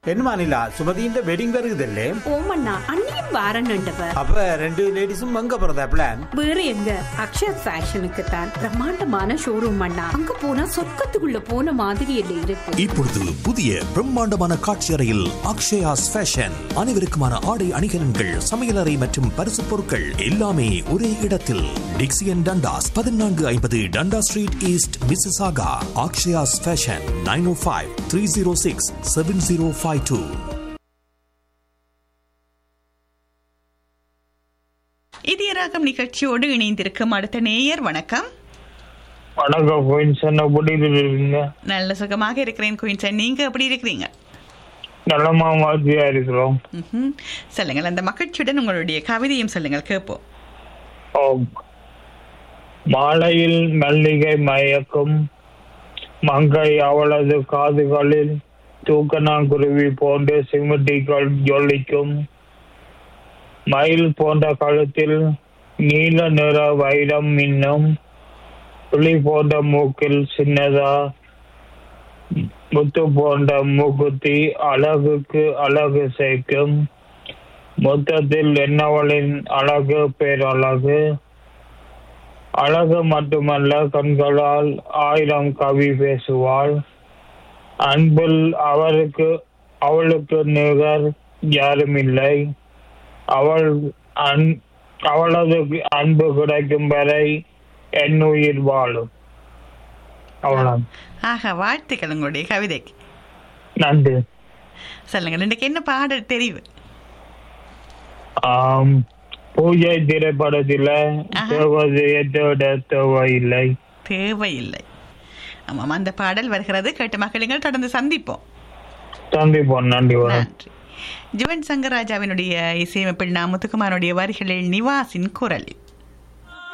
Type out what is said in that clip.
என்னமா நிலா சுமதியின் வெட்டிங் வருகுதல்லே ஓமண்ணா அண்ணியும் வாரன்னுண்டவ அப்ப ரெண்டு லேடிஸும் அங்க போறதா பிளான் வேற எங்க அக்ஷயா ஃபேஷனுக்கு தான் பிரம்மாண்டமான ஷோரூம் அண்ணா அங்க போனா சொர்க்கத்துக்குள்ள போன மாதிரி இல்லை இருக்கு இப்பொழுது புதிய பிரம்மாண்டமான காட்சி அறையில் அக்ஷயாஸ் ஃபேஷன் அனைவருக்குமான ஆடை அணிகலன்கள் சமையலறை மற்றும் பரிசு பொருட்கள் எல்லாமே ஒரே இடத்தில் டிக்சியன் டண்டாஸ் பதினான்கு ஐம்பது Dundas street east Mississauga Akshaya's fashion nine O five three zero six seven zero five two இதயராகம் நிகழ்ச்சியோடு இணைந்திருக்கும் அடுத்த நேயர் வணக்கம் வணக்கம் கோயின்சன் எப்படி இருக்கீங்க நல்ல சுகமாக இருக்கிறேன் குயின்சன் நீங்க எப்படி இருக்கிறீங்க நல்லமா மாதிரியா இருக்கிறோம் ம்ஹும். சொல்லுங்கள் அந்த மகிழ்ச்சியுடன் உங்களுடைய கவிதையும் சொல்லுங்கள் கேட்போம் ஓம். மாலையில் மல்லிகை மயக்கும் மங்கை அவளது காதுகளில் தூக்கணாங்குருவி போன்ற சிமிட்டிகள் ஜொலிக்கும் மயில் போன்ற கழுத்தில் நீல நிற வைரம் மின்னும் புலி போன்ற மூக்கில் சின்னதா முத்து போன்ற மூக்குத்தி அழகுக்கு அழகு சேர்க்கும் மொத்தத்தில் என்னவளின் அழகு பேரழகு அழகு மட்டுமல்ல கண்களால் ஆயிரம் கவி பேசுவாள் அன்பில் அவருக்கு அவளுக்கு நிகர் யாரும் இல்லை அவள் அன் அவளது அன்பு கிடைக்கும் வரை என் உயிர் வாழும் அவ்வளவு ஆக வாழ்த்துக்கள் உங்களுடைய கவிதைக்கு நன்றி சொல்லுங்கள் இன்றைக்கு என்ன பாடல் தெரிவு ஆம் பூஜை திரைப்படத்துல ஆஹா. தேவதையை தேட தேவையில்லை தேவையில்லை ஆமாம் அந்த பாடல் வருகிறது கேட்டு மக்களுங்கள் தொடர்ந்து சந்திப்போம் சந்திப்போம் நன்றி வணக்கம் நன்றி ஜுவன் சங்கர் ராஜாவினுடைய இசையமைப்பில் நான் முத்துக்குமாரனுடைய வரிகளில் நிவாசின் குரலில்